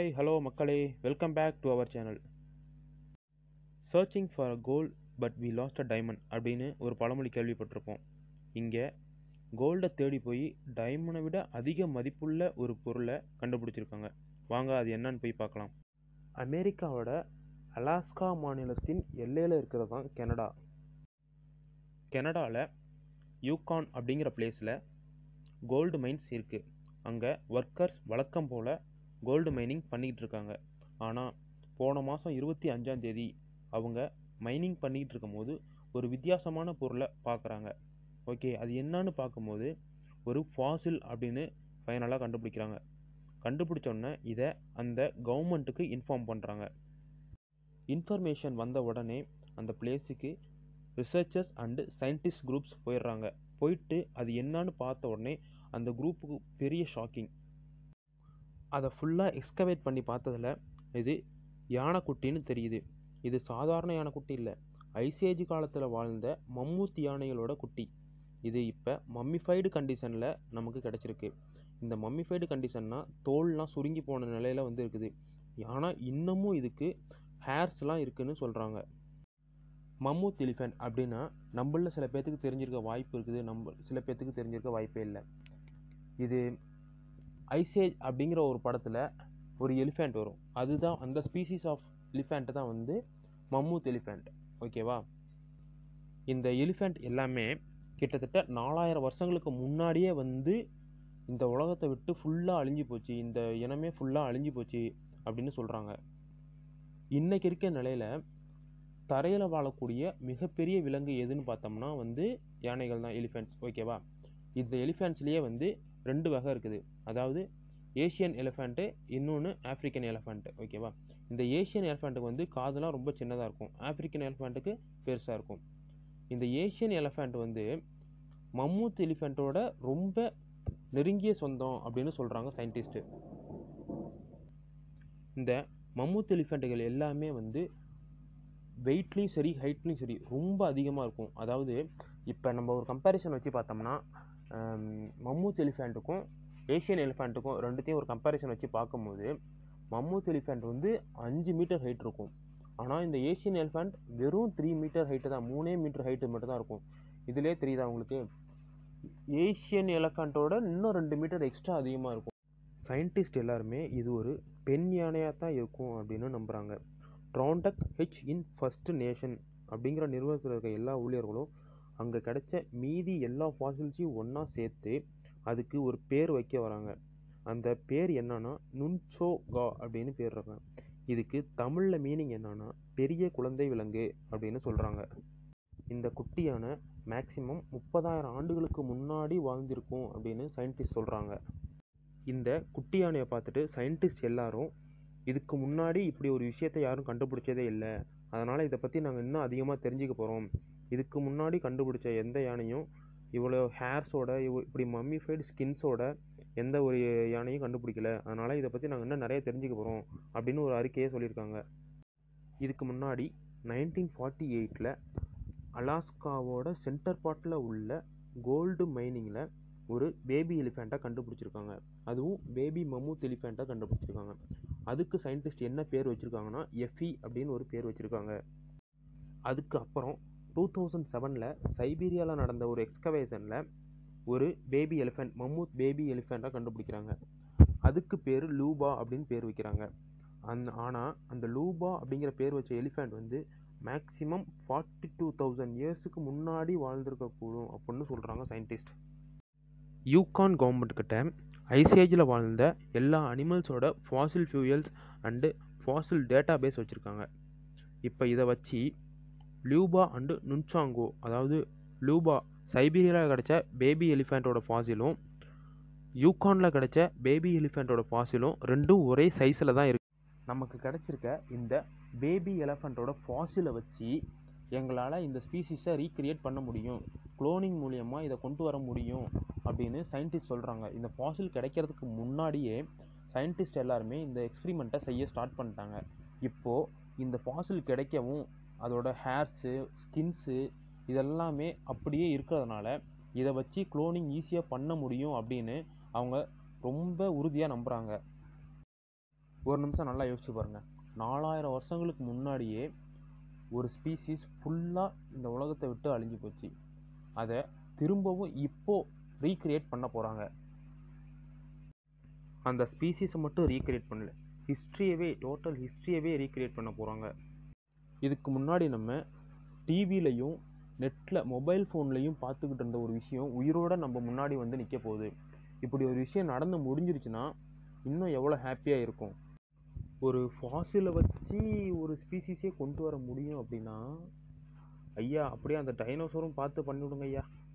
hi hello மக்களே welcome back to our channel searching for a gold but we lost a diamond அப்படின்னு ஒரு பழமொழி கேள்விப்பட்டிருப்போம் இங்கே கோல்டை தேடி போய் டைமண்டை விட அதிக மதிப்புள்ள ஒரு பொருளை கண்டுபிடிச்சிருக்காங்க வாங்க அது என்னன்னு போய் பார்க்கலாம் அமெரிக்காவோட அலாஸ்கா மாநிலத்தின் எல்லையில் இருக்கிறது தான் கனடா கனடாவில் யூகான் அப்படிங்கிற பிளேஸில் கோல்டு மைன்ஸ் இருக்குது அங்கே ஒர்க்கர்ஸ் வழக்கம் போல் கோல்டு மைனிங் பண்ணிக்கிட்டு இருக்காங்க ஆனால் போன மாதம் இருபத்தி அஞ்சாம் தேதி அவங்க மைனிங் பண்ணிக்கிட்டு இருக்கும்போது ஒரு வித்தியாசமான பொருளை பார்க்குறாங்க ஓகே அது என்னன்னு பார்க்கும்போது ஒரு ஃபாசில் அப்படின்னு ஃபைனலாக கண்டுபிடிக்கிறாங்க கண்டுபிடிச்சோன்னே இதை அந்த கவர்மெண்ட்டுக்கு இன்ஃபார்ம் பண்ணுறாங்க இன்ஃபர்மேஷன் வந்த உடனே அந்த பிளேஸுக்கு ரிசர்ச்சர்ஸ் அண்டு சயின்டிஸ்ட் குரூப்ஸ் போயிடுறாங்க போயிட்டு அது என்னன்னு பார்த்த உடனே அந்த குரூப்புக்கு பெரிய ஷாக்கிங் அதை ஃபுல்லாக எக்ஸ்கவேட் பண்ணி பார்த்ததில் இது யானைக்குட்டின்னு தெரியுது இது சாதாரண யானைக்குட்டி இல்லை ஐசேஜ் காலத்தில் வாழ்ந்த மம்மூத் யானைகளோட குட்டி இது இப்போ மம்மிஃபைடு கண்டிஷனில் நமக்கு கிடச்சிருக்கு இந்த மம்மிஃபைடு கண்டிஷன்னா தோல்லாம் சுருங்கி போன நிலையில் வந்து இருக்குது ஆனால் இன்னமும் இதுக்கு ஹேர்ஸ்லாம் இருக்குன்னு சொல்கிறாங்க மம்மூத் எலிஃபெண்ட் அப்படின்னா நம்மள சில பேர்த்துக்கு தெரிஞ்சிருக்க வாய்ப்பு இருக்குது நம்ம சில பேர்த்துக்கு தெரிஞ்சிருக்க வாய்ப்பே இல்லை இது ஐசேஜ் அப்படிங்கிற ஒரு படத்தில் ஒரு எலிஃபெண்ட் வரும் அதுதான் அந்த ஸ்பீசிஸ் ஆஃப் எலிஃபெண்ட் தான் வந்து மம்மூத் எலிஃபெண்ட் ஓகேவா இந்த எலிஃபெண்ட் எல்லாமே கிட்டத்தட்ட நாலாயிரம் வருஷங்களுக்கு முன்னாடியே வந்து இந்த உலகத்தை விட்டு ஃபுல்லாக அழிஞ்சு போச்சு இந்த இனமே ஃபுல்லாக அழிஞ்சு போச்சு அப்படின்னு சொல்கிறாங்க இன்றைக்கி இருக்க நிலையில் தரையில் வாழக்கூடிய மிகப்பெரிய விலங்கு எதுன்னு பார்த்தோம்னா வந்து யானைகள் தான் எலிஃபெண்ட்ஸ் ஓகேவா இந்த எலிஃபெண்ட்ஸ்லேயே வந்து ரெண்டு வகை இருக்குது அதாவது ஏஷியன் எலிஃபெண்ட்டு இன்னொன்று ஆஃப்ரிக்கன் எலிஃபெண்ட்டு ஓகேவா இந்த ஏஷியன் எலிஃபெண்ட்டுக்கு வந்து காதெல்லாம் ரொம்ப சின்னதாக இருக்கும் ஆஃப்ரிக்கன் எலிஃபெண்ட்டுக்கு பெருசாக இருக்கும் இந்த ஏஷியன் எலிஃபெண்ட் வந்து மம்மூத் எலிஃபெண்ட்டோட ரொம்ப நெருங்கிய சொந்தம் அப்படின்னு சொல்கிறாங்க சயின்டிஸ்ட்டு இந்த மம்மூத் எலிஃபெண்ட்டுகள் எல்லாமே வந்து வெயிட்லேயும் சரி ஹைட்லேயும் சரி ரொம்ப அதிகமாக இருக்கும் அதாவது இப்போ நம்ம ஒரு கம்பேரிசன் வச்சு பார்த்தோம்னா மம்மூத் எலிஃபெண்ட்டுக்கும் ஏஷியன் எலிஃபெண்ட்டுக்கும் ரெண்டுத்தையும் ஒரு கம்பேரிசன் வச்சு பார்க்கும்போது மம்மூத் எலிஃபெண்ட் வந்து அஞ்சு மீட்டர் ஹைட் இருக்கும் ஆனால் இந்த ஏஷியன் எலிஃபெண்ட் வெறும் த்ரீ மீட்டர் ஹைட்டு தான் மூணே மீட்டர் ஹைட்டு மட்டும் தான் இருக்கும் இதிலே தெரியுதா உங்களுக்கு ஏஷியன் எலிஃபெண்ட்டோட இன்னும் ரெண்டு மீட்டர் எக்ஸ்ட்ரா அதிகமாக இருக்கும் சயின்டிஸ்ட் எல்லாருமே இது ஒரு பெண் யானையாக தான் இருக்கும் அப்படின்னு நம்புகிறாங்க Tr'ondëk Hwëch'in first nation அப்படிங்கிற நிறுவனத்தில் இருக்க எல்லா ஊழியர்களும் அங்கே கிடைச்ச மீதி எல்லா ஃபாசில்ஸையும் ஒன்றா சேர்த்து அதுக்கு ஒரு பேர் வைக்க வராங்க அந்த பேர் என்னன்னா நுன்சோகா அப்படின்னு பேர் இருக்காங்க இதுக்கு தமிழில் மீனிங் என்னன்னா பெரிய குழந்தை விலங்கு அப்படின்னு சொல்கிறாங்க இந்த குட்டியான மேக்சிமம் முப்பதாயிரம் ஆண்டுகளுக்கு முன்னாடி வாழ்ந்திருக்கும் அப்படின்னு சயின்டிஸ்ட் சொல்கிறாங்க இந்த குட்டி யானையை பார்த்துட்டு சயின்டிஸ்ட் எல்லாரும் இதுக்கு முன்னாடி இப்படி ஒரு விஷயத்தை யாரும் கண்டுபிடிச்சதே இல்லை அதனால் இதை பற்றி நாங்கள் இன்னும் அதிகமாக தெரிஞ்சுக்க போகிறோம் இதுக்கு முன்னாடி கண்டுபிடிச்ச எந்த யானையும் இவ்வளோ ஹேர்ஸோட இவ் இப்படி மம்மிஃபைடு ஸ்கின்ஸோட எந்த ஒரு யானையும் கண்டுபிடிக்கல அதனால் இதை பற்றி நாங்கள் இன்னும் நிறைய தெரிஞ்சுக்க போகிறோம் அப்படின்னு ஒரு அறிக்கையே சொல்லியிருக்காங்க இதுக்கு முன்னாடி நைன்டீன் ஃபார்ட்டி எயிட்டில் அலாஸ்காவோட சென்டர் பார்ட்டில் உள்ள கோல்டு மைனிங்கில் ஒரு பேபி எலிஃபெண்ட்டாக கண்டுபிடிச்சிருக்காங்க அதுவும் பேபி மம்மூத் எலிஃபெண்ட்டாக கண்டுபிடிச்சிருக்காங்க அதுக்கு சயின்டிஸ்ட் என்ன பேர் வச்சுருக்காங்கன்னா எஃப்இ அப்படின்னு ஒரு பேர் வச்சுருக்காங்க அதுக்கு அப்புறம் டூ தௌசண்ட் செவனில் சைபீரியாவில் நடந்த ஒரு எக்ஸ்கவேஷனில் ஒரு பேபி எலிஃபெண்ட் மம்மூத் பேபி எலிஃபெண்ட்டாக கண்டுபிடிக்கிறாங்க அதுக்கு பேர் லூபா அப்படின்னு பேர் வைக்கிறாங்க அந் ஆனால் அந்த லூபா அப்படிங்கிற பேர் வச்ச எலிஃபெண்ட் வந்து மேக்ஸிமம் ஃபார்ட்டி டூ தௌசண்ட் இயர்ஸுக்கு முன்னாடி வாழ்ந்திருக்கக்கூடும் அப்படின்னு சொல்கிறாங்க சயின்டிஸ்ட் யூகான் கவர்மெண்ட் கிட்ட ஐசேஜில் வாழ்ந்த எல்லா அனிமல்ஸோட fossil fuels and fossil database வச்சுருக்காங்க இப்போ இதை வச்சு லியூபா அண்டு நுன்சாங்கோ அதாவது லூபா சைபீரியாவில் கிடச்ச பேபி எலிஃபெண்ட்டோட ஃபாசிலும் யூகானில் கிடச்ச பேபி எலிஃபெண்ட்டோட ஃபாசிலும் ரெண்டும் ஒரே சைஸில் தான் இருக்குது நமக்கு கிடச்சிருக்க இந்த பேபி எலிஃபெண்ட்டோட ஃபாசிலை வச்சு எங்களால் இந்த ஸ்பீசிஸை ரீக்ரியேட் பண்ண முடியும் குளோனிங் மூலியமாக இதை கொண்டு வர முடியும் அப்படின்னு சயின்டிஸ்ட் சொல்கிறாங்க இந்த ஃபாசில் கிடைக்கிறதுக்கு முன்னாடியே சயின்டிஸ்ட் எல்லாருமே இந்த எக்ஸ்பிரிமெண்ட்டை செய்ய ஸ்டார்ட் பண்ணிட்டாங்க இப்போது இந்த ஃபாசில் கிடைக்கவும் அதோட ஹேர்ஸு ஸ்கின்ஸு இதெல்லாமே அப்படியே இருக்கிறதுனால இதை வச்சு குளோனிங் ஈஸியாக பண்ண முடியும் அப்படின்னு அவங்க ரொம்ப உறுதியாக நம்புகிறாங்க ஒரு நிமிஷம் நல்லா யோசிச்சு பாருங்கள் நாலாயிரம் வருஷங்களுக்கு முன்னாடியே ஒரு ஸ்பீசிஸ் ஃபுல்லாக இந்த உலகத்தை விட்டு அழிஞ்சு போச்சு அதை திரும்பவும் இப்போ ரீக்ரியேட் பண்ண போகிறாங்க அந்த ஸ்பீசிஸை மட்டும் ரீக்ரியேட் பண்ணல ஹிஸ்ட்ரியவே டோட்டல் ஹிஸ்ட்ரியவே ரீக்ரியேட் பண்ண போகிறாங்க இதுக்கு முன்னாடி நம்ம டிவிலையும் நெட்டில் மொபைல் ஃபோன்லையும் பார்த்துக்கிட்டு இருந்த ஒரு விஷயம் உயிரோட நம்ம முன்னாடி வந்து நிற்க போகுது இப்படி ஒரு விஷயம் நடந்து முடிஞ்சிருச்சுன்னா இன்னும் எவ்வளோ ஹாப்பியாக இருக்கும் ஒரு ஃபாசிலை வச்சு ஒரு ஸ்பீசிஸே கொண்டு வர முடியும் அப்படின்னா ஐயா அப்படியே அந்த டைனோசரும் பார்த்து பண்ணிவிடுங்க ஐயா